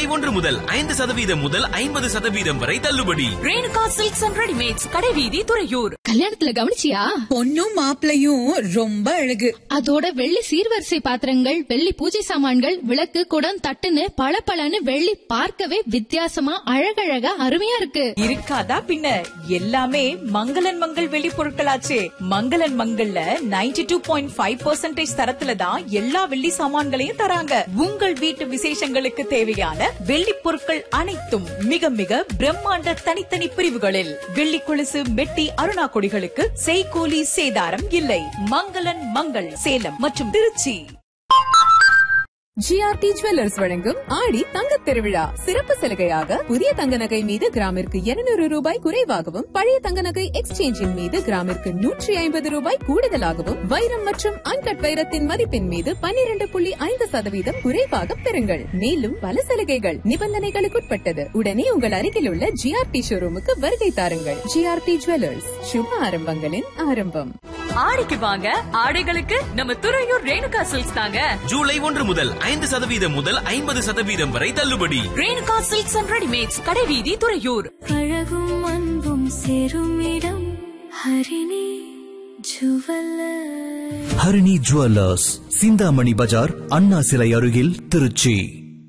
ஒன்று முதல் ஐந்து சதவீதம் முதல் ஐம்பது சதவீதம் வரை தள்ளுபடி ரேணுகா சில்க்ஸ் அண்ட் ரெடிமேட்ஸ் கடைவீதி துறையூர் கல்யாணத்துல கவனிச்சியா பொண்ணும் மாப்பிளையும் ரொம்ப அழகு அதோட வெள்ளி சீர்வரிசை பாத்திரங்கள் வெள்ளி பூஜை சாமான்கள் விளக்கு குடம் தட்டுன்னு பளபளன்னு வெள்ளி பார்க்கவே வித்தியாசமா அழகழகா அருமையா இருக்கு இருக்காதா பின்ன எல்லாமே மங்களன் மங்கள் வெளி பொருட்களாச்சே மங்களன் மங்கள்ல 92.5% டூ பாயிண்ட் ஃபைவ் பர்சன்டேஜ் தரத்துல தான் எல்லா வெள்ளி சாமான்களையும் தராங்க உங்கள் வீட்டு விசேஷங்களுக்கு தேவையான வெள்ளி பொருட்கள் அனைத்தும் மிக மிக பிரம்மாண்ட தனித்தனி பிரிவுகளில் வெள்ளி கொலுசு மெட்டி அருணா கொடிகளுக்கு செய்கூலி சேதாரம் இல்லை மங்களன் மங்கள் சேலம் மற்றும் திருச்சி ஜிஆர்டி ஜுவல்லர்ஸ் வழங்கும் ஆடி தங்கத் திருவிழா சிறப்பு சலுகையாக புதிய தங்க நகை மீது கிராமிற்கு 200 ரூபாய் குறைவாகவும் பழைய தங்க நகை எக்ஸ்சேஞ்சின் மீது கிராமிற்கு நூற்றி ஐம்பது ரூபாய் கூடுதலாகவும் வைரம் மற்றும் அன்கட் வைரத்தின் மதிப்பின் மீது 12.5% புள்ளி ஐந்து சதவீதம் குறைவாக பெறுங்கள் மேலும் பல சலுகைகள் நிபந்தனைகளுக்குட்பட்டது உடனே உங்கள் அருகில் உள்ள ஜிஆர்டி ஷோரூமுக்கு வருகை தாருங்கள் ஜிஆர்டி ஜுவல்லர்ஸ் சுப ஆரம்பங்களின் ஆரம்பம் ஆடிக்கு வாங்க ஆடைகளுக்கு நம்ம துறையூர் ரேணுகா சில்க்ஸ் தாங்க ஜூலை ஒன்று முதல் ஐந்து சதவீதம் முதல் ஐம்பது சதவீதம் வரை தள்ளுபடி ரேணுகா சில்க்ஸ் அண்ட் ரெடிமேட்ஸ் கடைவீதி துறையூர் அழகும் அன்பும் சேரும் இடம் ஹரிணி ஜுவல்லர் ஹரிணி ஜுவல்லர்ஸ் சிந்தாமணி பஜார் அண்ணா சிலை அருகில் திருச்சி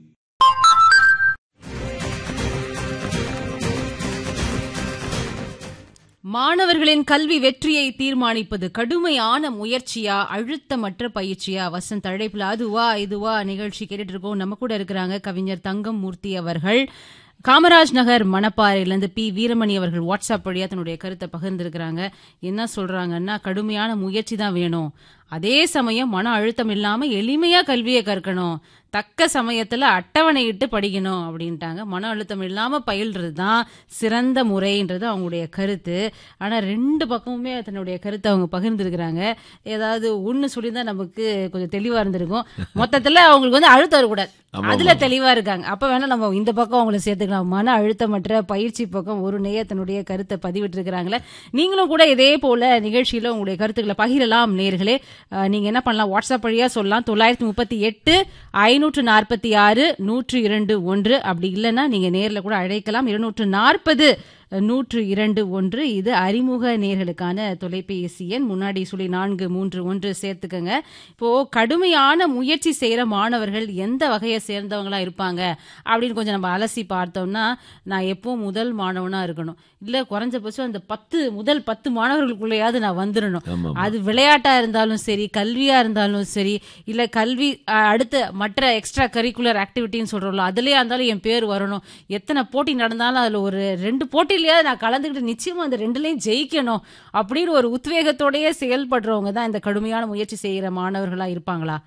மாணவர்களின் கல்வி வெற்றியை தீர்மானிப்பது கடுமையான முயற்சியா அழுத்தமற்ற பயிற்சியா வசந்த் அழைப்புல அதுவா இதுவா நிகழ்ச்சி கேட்டுட்டு இருக்கோம் நம்ம கூட இருக்கிறாங்க கவிஞர் தங்கம் மூர்த்தி அவர்கள் காமராஜ் நகர் மணப்பாறையிலேருந்து பி வீரமணி அவர்கள் வாட்ஸ்அப் வழியா தன்னுடைய கருத்தை பகிர்ந்திருக்கிறாங்க என்ன சொல்றாங்கன்னா கடுமையான முயற்சி தான் வேணும் அதே சமயம் மன அழுத்தம் இல்லாம எளிமையா கல்வியை கற்கணும் தக்க சமயத்துல அட்டவணையிட்டு படிக்கணும் அப்படின்ட்டாங்க மன அழுத்தம் இல்லாம பயில்றது தான் சிறந்த முறைன்றது அவங்களுடைய கருத்து ஆனா ரெண்டு பக்கமுமே தன்னுடைய கருத்தை அவங்க பகிர்ந்திருக்கிறாங்க ஏதாவது ஒன்னு சொல்லியிருந்தா நமக்கு கொஞ்சம் தெளிவா இருந்திருக்கும் மொத்தத்துல அவங்களுக்கு வந்து அழுத்தம் வரக்கூடாது அதுல தெளிவா இருக்காங்க அப்ப வேணா நம்ம இந்த பக்கம் அவங்களை சேர்த்துக்கலாம் மன அழுத்தமற்ற பயிற்சி பக்கம் ஒரு நேய தன்னுடைய கருத்தை பதிவிட்டு இருக்கிறாங்களே நீங்களும் கூட இதே போல நிகழ்ச்சியில உங்களுடைய கருத்துக்களை பகிரலாம் நேர்களே அஹ், நீங்க என்ன பண்ணலாம் வாட்ஸ்அப் வழியா சொல்லலாம் தொள்ளாயிரத்தி முப்பத்தி எட்டு ஐநூற்று நாற்பத்தி ஆறு நூற்று இரண்டு ஒன்று அப்படி இல்லைன்னா நீங்க நேர்ல கூட அழைக்கலாம் இருநூற்று நாற்பது நூற்று இரண்டு ஒன்று இது அறிமுக நேர்களுக்கான தொலைபேசி எண் முன்னாடி சொல்லி நான்கு மூன்று ஒன்று சேர்த்துக்கங்க இப்போ கடுமையான முயற்சி செய்யற மாணவர்கள் எந்த வகையை சேர்ந்தவங்களா இருப்பாங்க அப்படின்னு கொஞ்சம் நம்ம அலசி பார்த்தோம்னா நான் எப்பவும் முதல் மாணவனா இருக்கணும் இல்ல குறைஞ்சபட்சம் அந்த பத்து முதல் பத்து மாணவர்களுக்குள்ளேயாவது நான் வந்துடணும் அது விளையாட்டா இருந்தாலும் சரி கல்வியா இருந்தாலும் சரி இல்ல கல்வி அஹ், அடுத்த மற்ற எக்ஸ்ட்ரா கரிக்குலர் ஆக்டிவிட்டின்னு சொல்றோம்ல அதுலயே இருந்தாலும் என் பேர் வரணும் எத்தனை போட்டி நடந்தாலும் அதுல ஒரு ரெண்டு போட்டியிலயாவது நான் கலந்துக்கிட்டு நிச்சயமா அந்த ரெண்டுலயும் ஜெயிக்கணும் அப்படின்னு ஒரு உத்வேகத்தோடயே செயல்படுறவங்க தான் இந்த கடுமையான முயற்சி செய்யற மாணவர்களா இருப்பாங்களா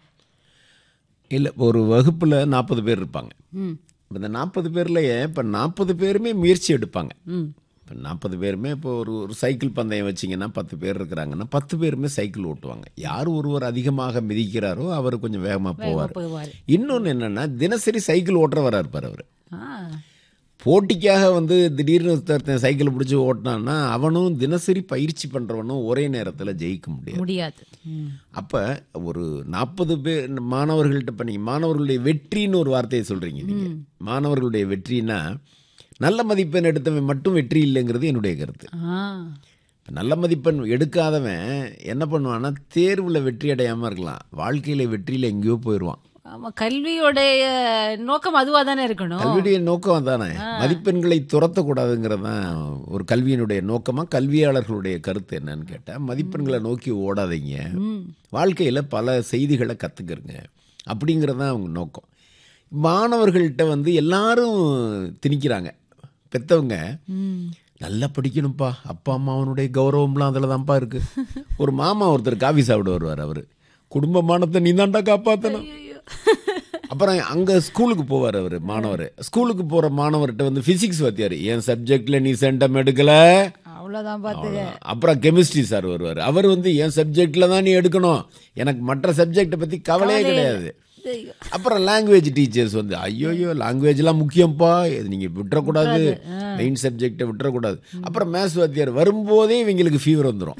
இல்லை ஒரு வகுப்பில் நாற்பது பேர் இருப்பாங்க ம் இப்ப இந்த நாற்பது பேர்லயே இப்போ நாற்பது பேருமே முயற்சி எடுப்பாங்க ம் இப்போ நாற்பது பேருமே இப்போ ஒரு ஒரு சைக்கிள் பந்தயம் வச்சிங்கன்னா பத்து பேர் இருக்கிறாங்கன்னா பத்து பேருமே சைக்கிள் ஓட்டுவாங்க யார் ஒருவர் அதிகமாக மிதிக்கிறாரோ அவர் கொஞ்சம் வேகமாக போவார் போவாரு. இன்னொன்று என்னன்னா தினசரி சைக்கிள் ஓட்டுறவராக இருப்பார் அவர் ஆ போட்டிக்காக வந்து திடீர்னு ஒருத்தன் சைக்கிள் பிடிச்சி ஓட்டினான்னா அவனும் தினசரி பயிற்சி பண்ணுறவனும் ஒரே நேரத்தில் ஜெயிக்க முடியாது முடியாது ம். அப்போ ஒரு நாற்பது பேர் மாணவர்கள்ட்ட இப்போ நீங்கள் மாணவர்களுடைய வெற்றின்னு ஒரு வார்த்தையை சொல்கிறீங்க நீங்கள் மாணவர்களுடைய வெற்றினா நல்ல மதிப்பெண் எடுத்தவன் மட்டும் வெற்றி இல்லைங்கிறது என்னுடைய கருத்து ஆ இப்ப நல்ல மதிப்பெண் எடுக்காதவன் என்ன பண்ணுவான்னா தேர்வில் வெற்றி அடையாமல் இருக்கலாம் வாழ்க்கையில் வெற்றியில் எங்கேயோ போயிடுவான் ஆமா கல்வியோடைய நோக்கம் அதுவா தானே இருக்கணும் கல்வியுடைய நோக்கம் தானே மதிப்பெண்களை துரத்தக்கூடாதுங்கிறது தான் ஒரு கல்வியினுடைய நோக்கமா கல்வியாளர்களுடைய கருத்து என்னன்னு கேட்டால் மதிப்பெண்களை நோக்கி ஓடாதீங்க வாழ்க்கையில் பல செய்திகளை கற்றுக்கிறங்க அப்படிங்கிறது தான் அவங்க நோக்கம் மாணவர்கள்ட்ட வந்து எல்லாரும் திணிக்கிறாங்க பெற்றவங்க நல்லா படிக்கணும்ப்பா அப்பா அம்மாவனுடைய கௌரவம்லாம் அதில் தான்ப்பா இருக்கு ஒரு மாமா ஒருத்தர் காஃபி சாப்பிட வருவார் அவர் குடும்பமானத்தை நீ தான்டா காப்பாற்றணும் அப்புறம் அங்கே ஸ்கூலுக்கு போவார் அவர் மாணவர் ஸ்கூலுக்கு போகிற மாணவர்கிட்ட வந்து ஃபிசிக்ஸ் வாத்தியார் என் சப்ஜெக்டில் நீ சென்டம் எடுக்கல அவ்வளவுதான் பாத்துக்க அப்புறம் கெமிஸ்ட்ரி சார் வருவார் அவர் வந்து என் சப்ஜெக்டில் தான் நீ எடுக்கணும் எனக்கு மற்ற சப்ஜெக்டை பற்றி கவலையே கிடையாது அப்புறம் லாங்குவேஜ் டீச்சர்ஸ் வந்து ஐயோயோ லாங்குவேஜ்லாம் முக்கியம்ப்பா இது நீங்கள் விட்டுறக்கூடாது மெயின் சப்ஜெக்டை விட்டுறக்கூடாது அப்புறம் மேத்ஸ் வாத்தியார் வரும்போதே இவங்களுக்கு ஃபீவர் வந்துடும்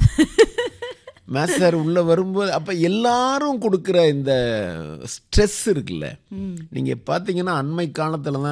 மேத்ஸ் சார் உள்ள வரும்போது அப்ப எல்லாரும் கொடுக்குற இந்த ஸ்ட்ரெஸ் இருக்குல்ல நீங்க பாத்தீங்கன்னா அண்மை காலத்துல தான்